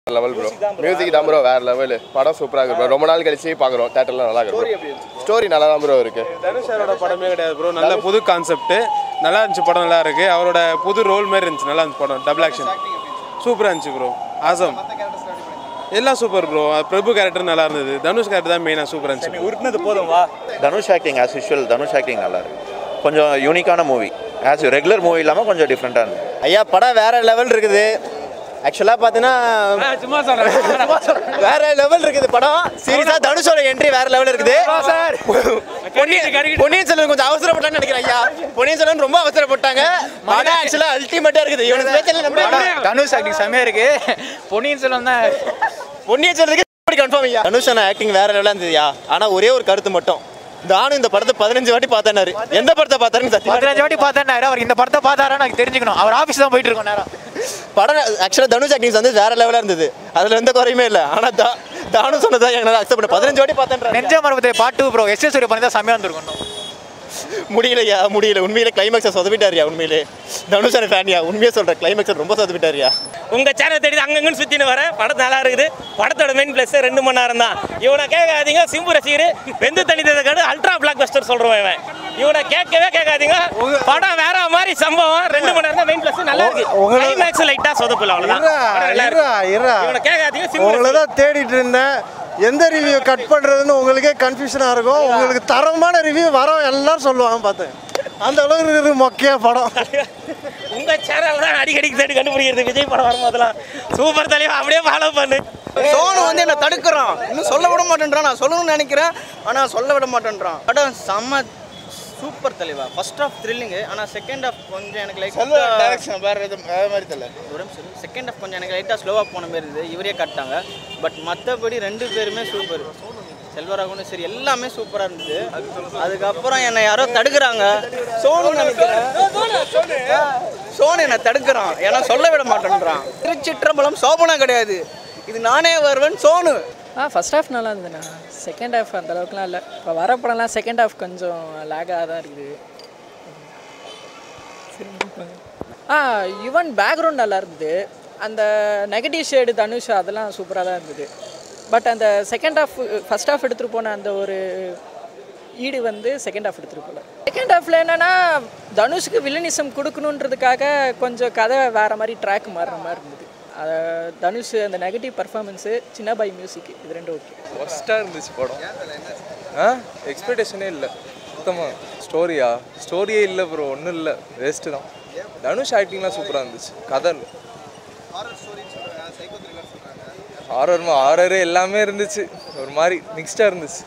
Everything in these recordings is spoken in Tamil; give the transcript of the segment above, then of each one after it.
லெவல் ப்ரோ மியூசிக் தான் ப்ரோ வேற லெவல் படம் சூப்பராக இருக்கு ப்ரோ ரொம்ப நாள் கழிச்சு பார்க்குறோம் தேட்டரில் நல்லா இருக்கு ஸ்டோரி நல்லா தான் ப்ரோ இருக்கு தனுஷாரோட படமே கிடையாது ப்ரோ நல்ல புது கான்செப்ட் நல்லா இருந்துச்சு படம் நல்லா இருக்கு அவரோட புது ரோல் மாதிரி இருந்துச்சு நல்லா இருந்துச்சு படம் டபுள் ஆக்ஷன் சூப்பராக இருந்துச்சு ப்ரோ ஆசம் எல்லாம் சூப்பர் ப்ரோ பிரபு கேரக்டர் நல்லா இருந்தது தனுஷ் கேரக்டர் தான் மெயினாக சூப்பராக இருந்துச்சு உருட்டினது போதும் வா Dhanush acting as usual Dhanush acting நல்லா இருக்கு கொஞ்சம் யூனிக்கான மூவி ஆஸ் ரெகுலர் மூவி இல்லாமல் கொஞ்சம் டிஃப்ரெண்ட்டாக இருந்தது ஐயா படம் வேற லெவல் இருக்குது ஆக்சுவலாக பார்த்தீங்கன்னா சும்மா சொல்றேன் வேற லெவல் இருக்குது படம் சீரியஸா தனுஷோட என்ட்ரி வேற லெவல் இருக்குது சார் பொன்னியின் செல்வன் கொஞ்சம் அவசரப்பட்டான்னு நினைக்கிறேன் ஐயா பொன்னியின் செல்வன் ரொம்ப அவசரப்பட்டாங்க படம் ஆக்சுவலா அல்டிமேட்டா இருக்குது இவனுக்கு பேச்சல நம்ம தனுஷ் ஆக்டிங் செம்மையா இருக்கு பொன்னியின் செல்வன் தான் பொன்னியின் செல்வனுக்கு கன்ஃபார்ம் ஐயா தனுஷ் ஆக்டிங் வேற லெவலா இருந்ததுயா ஆனா ஒரே ஒரு கருத்து மட்டும் நானும் இந்த படத்தை பதினஞ்சு வாட்டி பார்த்தேனாரு எந்த படத்தை பார்த்தாருன்னு சத்தியமா பதினஞ்சு வாட்டி பார்த்தேன் அவர் இந்த படத்தை பார்த்தாரான்னு எனக்கு தெரிஞ்சுக்கணும் அவர் ஆஃபீஸ் தான் போயிட்டு இருக்கோம் நேரம் படம் ஆக்சுவலாக தனுஷ் ஆக்டிங்ஸ் வந்து வேற லெவலாக இருந்தது அதில் எந்த குறையுமே இல்லை ஆனால் தா தானும் சொன்னதா என்னால் அக்செப்ட் பண்ண பதினஞ்சு வாட்டி பார்த்தேன் நெஞ்ச மரபத்தை பாட்டு ப்ரோ எஸ் எஸ் சூரிய பண்ணி தான் செம்மையா இருந்திருக்கும் முடியலையா முடியல உண்மையிலே கிளைமேக்ஸை சொதப்பிட்டாரியா உண்மையிலே தனுஷான ஃபேனியா உண்மையாக சொல்கிறேன் கிளைமேக்ஸை ரொம்ப சொதப்பிட்டாரியா உங்க சேனல் தேடி அங்கங்கன்னு சுத்தின்னு வர படம் நல்லா இருக்குது படத்தோட மெயின் பிளஸ் ரெண்டு மணி நேரம் தான் இவனை கேட்காதீங்க சிம்பு ரசிகர் வெந்து தனித்ததை கண்டு அல்ட்ரா பிளாக் பஸ்டர் சொல்றவன் இவன் இவனை கேட்கவே கேட்காதீங்க படம் வேற மாதிரி சம்பவம் ரெண்டு மணி நேரம் தான் மெயின் பிளஸ் நல்லா இருக்கு கிளைமேக்ஸ் லைட்டா சொதப்பல அவ்வளவுதான் படம் நல்லா இருக்கு. இவனை கேட்காதீங்க சிம்பு உங்களை ரசிகர். தான் தேடிட்டு இருந்தேன் எந்த ரிவ்யூ கட் பண்ணுறதுன்னு உங்களுக்கே கன்ஃபியூஷனாக இருக்கும் உங்களுக்கு தரமான ரிவ்யூ வரோம் எல்லாரும் சொல்லுவாங்க பார்த்தேன் அந்த அளவுக்கு இருக்குது மொக்கையா படம் உங்க சேனல் தான் அடிக்கடி தேடி கண்டுபிடிக்கிறது விஜய் படம் வரும்போதெல்லாம் சூப்பர் தலைவா அப்படியே ஃபாலோ பண்ணு சோனு வந்து என்ன தடுக்கிறான் இன்னும் சொல்ல விட மாட்டேன்றான் நான் சொல்லணும்னு நினைக்கிறேன் ஆனால் சொல்ல விட மாட்டேன்றான் படம் செம்ம சூப்பர் தலைவா ஃபர்ஸ்ட் ஆஃப் த்ரில்லிங்கு ஆனால் செகண்ட் ஆஃப் கொஞ்சம் எனக்கு லைக் டைரக்ஷன் வேறு இது வேறு மாதிரி தெரியல ஒரு நிமிஷம் செகண்ட் ஆஃப் கொஞ்சம் எனக்கு லைட்டாக ஸ்லோவாக போன மாதிரி இருந்தது இவரே கட்டாங்க பட் மற்றபடி ரெண்டு பேருமே சூப்பர் செல்வராகவனும் சரி எல்லாமே சூப்பராக இருந்தது அதுக்கப்புறம் என்னை யாரோ தடுக்கிறாங்க சோனு நினைக்கிறேன் சோனு என்னை தடுக்கிறான் ஏன்னா சொல்ல விட மாட்டேன்றான் திருச்சிற்றம்பலம் சோபனா கிடையாது இது நானே வருவேன் சோனு ஆ ஃபஸ்ட் ஹாஃப் நல்லா இருந்ததுண்ணா செகண்ட் ஹாஃப் அந்த அளவுக்குலாம் இல்லை இப்போ வர படம்லாம் செகண்ட் ஹாஃப் கொஞ்சம் லேகாக தான் இருக்குது ஆ ஈவன் பேக்ரவுண்ட் நல்லா இருந்தது அந்த நெகட்டிவ் ஷேடு தனுஷ் அதெல்லாம் சூப்பராக தான் இருந்தது பட் அந்த செகண்ட் ஹாஃப் ஃபஸ்ட் ஹாஃப் எடுத்துகிட்டு போன அந்த ஒரு ஈடு வந்து செகண்ட் ஹாஃப் எடுத்துகிட்டு போகல செகண்ட் ஹாஃபில் என்னென்னா தனுஷுக்கு வில்லனிசம் கொடுக்கணுன்றதுக்காக கொஞ்சம் கதை வேறு மாதிரி ட்ராக் மாறுற மாதிரி இருந்தது அஹ் தனுஷ் அந்த நெகட்டிவ் பர்ஃபார்மன்ஸு சின்னபாய் மியூசிக் இது ரெண்டும் ஓகே ஒஸ்ட்டாக இருந்துச்சு படம் ஆ எக்ஸ்பெக்டேஷனே இல்லை சுத்தமாக ஸ்டோரியா ஸ்டோரியே இல்லை ப்ரோ ஒன்றும் இல்லை வேஸ்ட்டு தான் தனுஷ் ஆக்டிங்லாம் சூப்பராக இருந்துச்சு கதை ஹாரர் ஹாரரு எல்லாமே இருந்துச்சு ஒரு மாதிரி மிக்ஸ்டாக இருந்துச்சு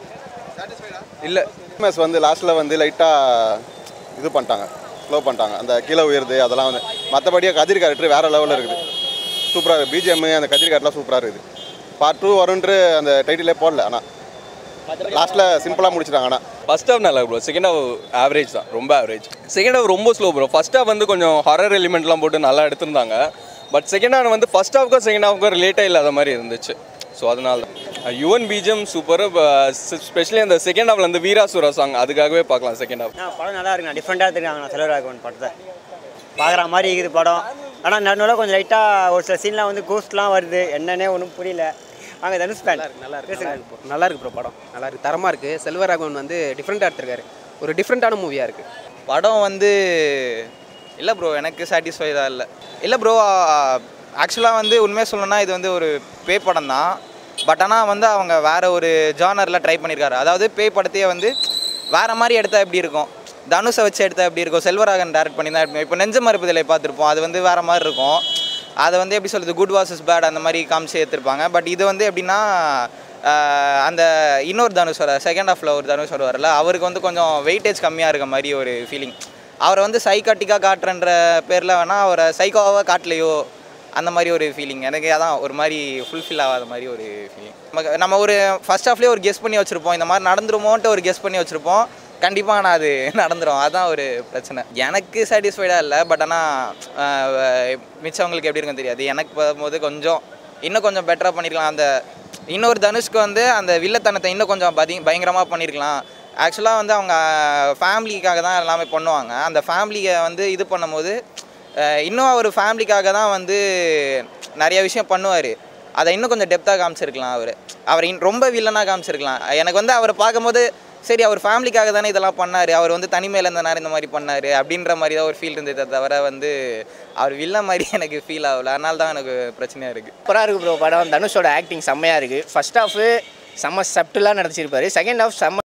இல்லை கிறிஸ்மஸ் வந்து லாஸ்ட்டில் வந்து லைட்டாக இது பண்ணிட்டாங்க ஸ்லோ பண்ணிட்டாங்க அந்த கீழே உயருது அதெல்லாம் வந்து மற்றபடியே கதிர் கேரக்டர் வேறு லெவலில் இருக்குது சூப்பராக இருக்குது பிஜிஎம் அந்த கதிர் கேரக்டர்லாம் சூப்பராக இருக்குது பார்ட் டூ வரும்ன்று அந்த டைட்டிலே போடல ஆனால் லாஸ்ட்டில் சிம்பிளாக முடிச்சிட்டாங்க ஆனால் ஃபர்ஸ்ட் ஹாஃப் நல்லா ப்ரோ செகண்ட் ஹாஃப் ஆவரேஜ் தான் ரொம்ப ஆவரேஜ் செகண்ட் ஹாஃப் ரொம்ப ஸ்லோ ப்ரோ ஃபர்ஸ்ட் ஹாஃப் வந்து கொஞ்சம் ஹாரர் எலிமெண்ட்லாம் போட்டு நல்லா எடுத்திருந்தாங்க பட் செகண்ட் ஹாஃப் வந்து ஃபர்ஸ்ட் ஹாஃப்க்கும் செகண்ட் ஹாஃப்க்கும் ரிலேட்டே இல்லாத மாதிரி இருந்துச்சு ஸோ அதனால தான் யுவன் பிஜிஎம் சூப்பர் ஸ்பெஷலி அந்த செகண்ட் ஹாஃப்ல அந்த வீராசுரா சாங் அதுக்காகவே பார்க்கலாம் செகண்ட் ஹாஃப் படம் நல்லா இருக்குண்ணா டிஃப்ரெண்ட்டாக எடுத்துருக்காங்க செல்வராகவன் படத்தை பார்க்குற மாதிரி இருக்குது படம் ஆனால் நடுவில் கொஞ்சம் லைட்டாக ஒரு சில சீன்லாம் வந்து கோஸ்ட்லாம் வருது என்னன்னே ஒன்றும் புரியல வாங்க தனுஷ் ஃபேன் நல்லா இருக்கு நல்லா இருக்கு ப்ரோ படம் நல்லா இருக்கு தரமாக இருக்கு செல்வராகவன் வந்து டிஃப்ரெண்ட்டாக எடுத்திருக்காரு ஒரு டிஃப்ரெண்ட்டான மூவியாக இருக்கு படம் வந்து இல்லை ப்ரோ எனக்கு சாட்டிஸ்ஃபைடாக இல்லை இல்லை ப்ரோ ஆக்சுவலாக வந்து உண்மையாக சொல்லணும்னா இது வந்து ஒரு பேய் படம் தான் பட் ஆனால் வந்து அவங்க வேற ஒரு ஜானரில் ட்ரை பண்ணியிருக்காரு அதாவது பேய் படத்தையே வந்து வேற மாதிரி எடுத்தா எப்படி இருக்கும் தனுஷை வச்சு எடுத்தா எப்படி இருக்கும் செல்வராகன் டேரக்ட் பண்ணி தான் இப்போ நெஞ்ச மறுப்புதலை பார்த்துருப்போம் அது வந்து வேற மாதிரி இருக்கும் அதை வந்து எப்படி சொல்கிறது குட் வாசஸ் பேட் அந்த மாதிரி காமிச்சு எடுத்திருப்பாங்க பட் இது வந்து எப்படின்னா ஆஹ், அந்த இன்னொரு தனுஷ் வர செகண்ட் ஹாஃபில் ஒரு தனுஷ் வருவார்ல அவருக்கு வந்து கொஞ்சம் வெயிட்டேஜ் கம்மியாக இருக்க மாதிரி ஒரு ஃபீலிங் அவரை வந்து சைக்காட்டிக்காக காட்டுறன்ற பேரில் வேணால் அவரை சைக்கோவாக காட்டலையோ அந்த மாதிரி ஒரு ஃபீலிங் எனக்கு அதான் ஒரு மாதிரி ஃபுல்ஃபில் ஆகாத மாதிரி ஒரு ஃபீலிங் நமக்கு நம்ம ஒரு ஃபர்ஸ்ட் ஹாஃப்லேயே ஒரு கெஸ் பண்ணி வச்சுருப்போம் இந்த மாதிரி நடந்துருமோன்ட்டு ஒரு கெஸ் பண்ணி வச்சுருப்போம் கண்டிப்பாக ஆனால் அது நடந்துரும் அதான் ஒரு பிரச்சனை எனக்கு சாட்டிஸ்ஃபைடாக இல்லை பட் ஆனால் மிச்சவங்களுக்கு எப்படி இருக்குன்னு தெரியாது எனக்கு பார்க்கும்போது கொஞ்சம் இன்னும் கொஞ்சம் பெட்டராக பண்ணிருக்கலாம் அந்த இன்னொரு தனுஷ்க்கு வந்து அந்த வில்லத்தனத்தை இன்னும் கொஞ்சம் பதி பயங்கரமாக பண்ணியிருக்கலாம் ஆக்சுவலாக வந்து அவங்க ஃபேமிலிக்காக தான் எல்லாமே பண்ணுவாங்க அந்த ஃபேமிலியை வந்து இது பண்ணும்போது அஹ், இன்னும் அவர் ஃபேமிலிக்காக தான் வந்து நிறைய விஷயம் பண்ணுவார் அதை இன்னும் கொஞ்சம் டெப்த்தாக காமிச்சிருக்கலாம் அவர் அவர் இன் ரொம்ப வில்லனாக காமிச்சிருக்கலாம் எனக்கு வந்து அவரை பார்க்கும்போது சரி அவர் ஃபேமிலிக்காக தானே இதெல்லாம் பண்ணார் அவர் வந்து தனிமையில் இருந்தனால இந்த மாதிரி பண்ணார் அப்படின்ற மாதிரி தான் ஒரு ஃபீல் இருந்ததே தவிர வந்து அவர் வில்லன் மாதிரி எனக்கு ஃபீல் ஆகல அதனால தான் எனக்கு பிரச்சனையாக இருக்குது சூப்பராக இருக்குது ப்ரோ படம் தனுஷோட ஆக்டிங் செம்மையாக இருக்குது ஃபர்ஸ்ட் ஹாஃபு செம்ம சப்டிலாக நடிச்சிருப்பாரு செகண்ட் ஹாஃப் செம்ம